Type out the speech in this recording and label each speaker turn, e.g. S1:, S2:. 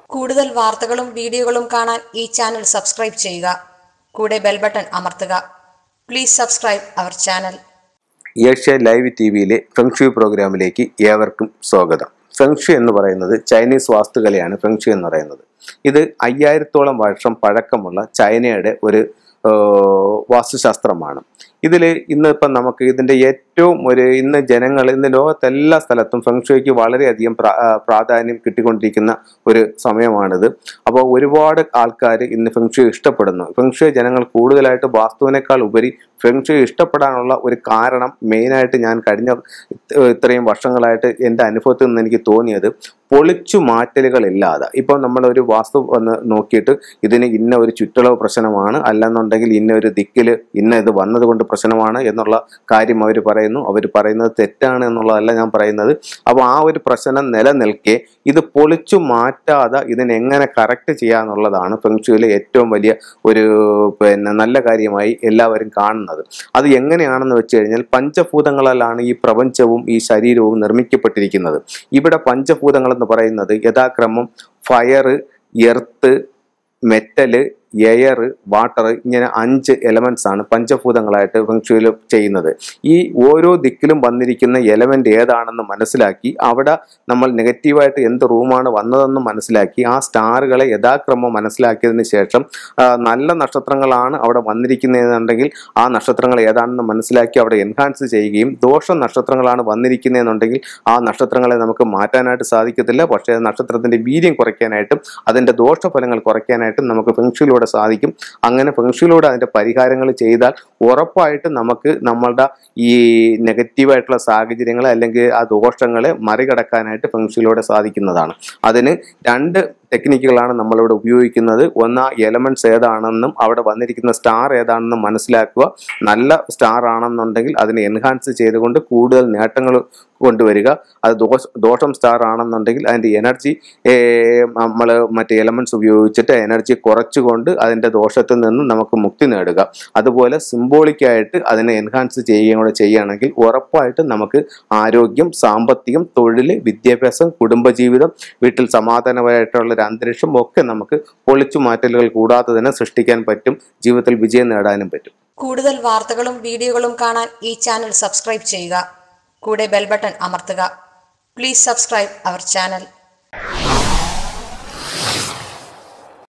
S1: കൂടുതൽ വാർത്തകളും വീഡിയോകളും കാണാൻ ഈ ചാനൽ സബ്സ്ക്രൈബ് ചെയ്യുക കൂടെ ബെൽ ബട്ടൺ അമർത്തുക please subscribe our channel
S2: Asia live T വിയിലെ ഫെങ്ഷു പ്രോഗ്രാമിലേക്ക് ഏവർക്കും സ്വാഗതം ഫെങ്ഷു എന്ന് പറയുന്നത് ചൈനീസ് വാസ്തുകലയാണ് ഫെങ്ഷു എന്ന് പറയുന്നത് ഇത് അയ്യായിരത്തോളം വർഷം പഴക്കമുള്ള ചൈനയുടെ ഒരു ആ, വാസ്തുശാസ്ത്രമാണ് ഇതിൽ ഇന്നിപ്പം നമുക്ക് ഇതിൻ്റെ ഏറ്റവും ഒരു ഇന്ന് ജനങ്ങൾ ഇന്ന് ലോകത്തെല്ലാ സ്ഥലത്തും ഫെങ്ഷുയ്ക്ക് വളരെയധികം പ്രാ- ആ, പ്രാധാന്യം കിട്ടിക്കൊണ്ടിരിക്കുന്ന ഒരു സമയമാണിത് അപ്പോൾ ഒരുപാട് ആൾക്കാർ ഇന്ന് ഫെങ്ഷു ഇഷ്ടപ്പെടുന്നു ഫെങ്ഷു ജനങ്ങൾ കൂടുതലായിട്ട് വാസ്തുവിനേക്കാൾ ഉപരി ഫെങ്ഷു ഇഷ്ടപ്പെടാനുള്ള ഒരു കാരണം മെയിനായിട്ട് ഞാൻ കഴിഞ്ഞ ഇത്ര- ഇത്രയും വർഷങ്ങളായിട്ട് എൻ്റെ അനുഭവത്തിൽ നിന്ന് എനിക്ക് തോന്നിയത് പൊളിച്ചു മാറ്റലുകളില്ലാതെ ഇപ്പോൾ നമ്മളൊരു വാസ്തു വന്ന് നോക്കിയിട്ട് ഇതിന് ഇന്ന ഒരു ചുറ്റളവ് പ്രശ്നമാണ് അല്ലെന്നുണ്ടെങ്കിൽ ഇന്ന ഒരു ദിക്കിൽ ഇന്ന ഇത് വന്നതുകൊണ്ട് പ്രശ്നമാണ് എന്നുള്ള കാര്യം അവർ പറയുന്നു അവർ പറയുന്നത് തെറ്റാണ് എന്നുള്ളതല്ല ഞാൻ പറയുന്നത് അപ്പോൾ ആ ഒരു പ്രശ്നം നിലനിൽക്കെ ഇത് പൊളിച്ചു മാറ്റാതെ ഇതിനെങ്ങനെ കറക്റ്റ് ചെയ്യാന്നുള്ളതാണ് ഫെങ്ഷുവിലെ ഏറ്റവും വലിയ ഒരു പിന്നെ നല്ല കാര്യമായി എല്ലാവരും കാണുന്നത് അത് എങ്ങനെയാണെന്ന് വെച്ച് കഴിഞ്ഞാൽ പഞ്ചഭൂതങ്ങളാലാണ് ഈ പ്രപഞ്ചവും ഈ ശരീരവും നിർമ്മിക്കപ്പെട്ടിരിക്കുന്നത് ഇവിടെ പഞ്ചഭൂതങ്ങൾ എന്ന് പറയുന്നത് യഥാക്രമം fire earth metal air water ഇങ്ങനെ അഞ്ച് എലമെന്റ്സ് ആണ് പഞ്ചഭൂതങ്ങളായിട്ട് ഫെങ്ഷുവിൽ ചെയ്യുന്നത് ഈ ഓരോ ദിക്കിലും വന്നിരിക്കുന്ന എലമെന്റ് ഏതാണെന്ന് മനസ്സിലാക്കി അവിടെ നമ്മൾ നെഗറ്റീവായിട്ട് എന്ത് റൂമാണ് വന്നതെന്ന് മനസ്സിലാക്കി ആ സ്റ്റാറുകളെ യഥാക്രമം മനസ്സിലാക്കിയതിന് ശേഷം ആ, നല്ല നക്ഷത്രങ്ങളാണ് അവിടെ വന്നിരിക്കുന്നതെന്നുണ്ടെങ്കിൽ ആ നക്ഷത്രങ്ങൾ ഏതാണെന്ന് മനസ്സിലാക്കി അവിടെ എൻഹാൻസ് ചെയ്യുകയും ദോഷ നക്ഷത്രങ്ങളാണ് വന്നിരിക്കുന്നതെന്നുണ്ടെങ്കിൽ ആ നക്ഷത്രങ്ങളെ നമുക്ക് മാറ്റാനായിട്ട് സാധിക്കത്തില്ല പക്ഷേ ആ നക്ഷത്രത്തിന്റെ വീര്യം കുറയ്ക്കാനായിട്ടും അതിന്റെ ദോഷഫലങ്ങൾ കുറയ്ക്കാനായിട്ടും നമുക്ക് ഫെങ്ഷുയിലൂടെ സാധിക്കും അങ്ങനെ ഫെങ്ഷുയിലൂടെ അതിന്റെ പരിഹാരങ്ങൾ ചെയ്താൽ ഉറപ്പായിട്ടും നമുക്ക് നമ്മളുടെ ഈ നെഗറ്റീവായിട്ടുള്ള സാഹചര്യങ്ങൾ അല്ലെങ്കിൽ ആ ദോഷങ്ങളെ മറികടക്കാനായിട്ട് ഫെങ്ഷുയിലൂടെ സാധിക്കുന്നതാണ് അതിന് രണ്ട് ടെക്നിക്കുകളാണ് നമ്മളിവിടെ ഉപയോഗിക്കുന്നത് ഒന്ന് ആ എലമെന്റ്സ് ഏതാണെന്നും അവിടെ വന്നിരിക്കുന്ന സ്റ്റാർ ഏതാണെന്നും മനസ്സിലാക്കുക നല്ല സ്റ്റാർ ആണെന്നുണ്ടെങ്കിൽ അതിനെ എൻഹാൻസ് ചെയ്തുകൊണ്ട് കൂടുതൽ നേട്ടങ്ങൾ കൊണ്ടുവരിക അത് ദോഷ ദോഷം സ്റ്റാർ ആണെന്നുണ്ടെങ്കിൽ അതിൻ്റെ എനർജി നമ്മൾ മറ്റേ എലമെന്റ്സ് ഉപയോഗിച്ചിട്ട് എനർജി കുറച്ചുകൊണ്ട് അതിൻ്റെ ദോഷത്തിൽ നിന്ന് നമുക്ക് മുക്തി നേടുക അതുപോലെ സിംബോളിക്കായിട്ട് അതിനെ എൻഹാൻസ് ചെയ്യുകയും കൂടെ ചെയ്യുകയാണെങ്കിൽ ഉറപ്പായിട്ടും നമുക്ക് ആരോഗ്യം സാമ്പത്തികം തൊഴിൽ വിദ്യാഭ്യാസം കുടുംബജീവിതം വീട്ടിൽ സമാധാനപരമായിട്ടുള്ള ഒരു അന്തരീക്ഷം ഒക്കെ നമുക്ക് പൊളിച്ചു മാറ്റലുകൾ കൂടാതെ തന്നെ സൃഷ്ടിക്കാൻ പറ്റും ജീവിതത്തിൽ വിജയം നേടാനും പറ്റും
S1: കൂടുതൽ വാർത്തകളും വീഡിയോകളും കാണാൻ ഈ ചാനൽ സബ്സ്ക്രൈബ് ചെയ്യുക കൂടെ ബെൽ ബട്ടൺ അമർത്തുക പ്ലീസ് സബ്സ്ക്രൈബ് അവർ ചാനൽ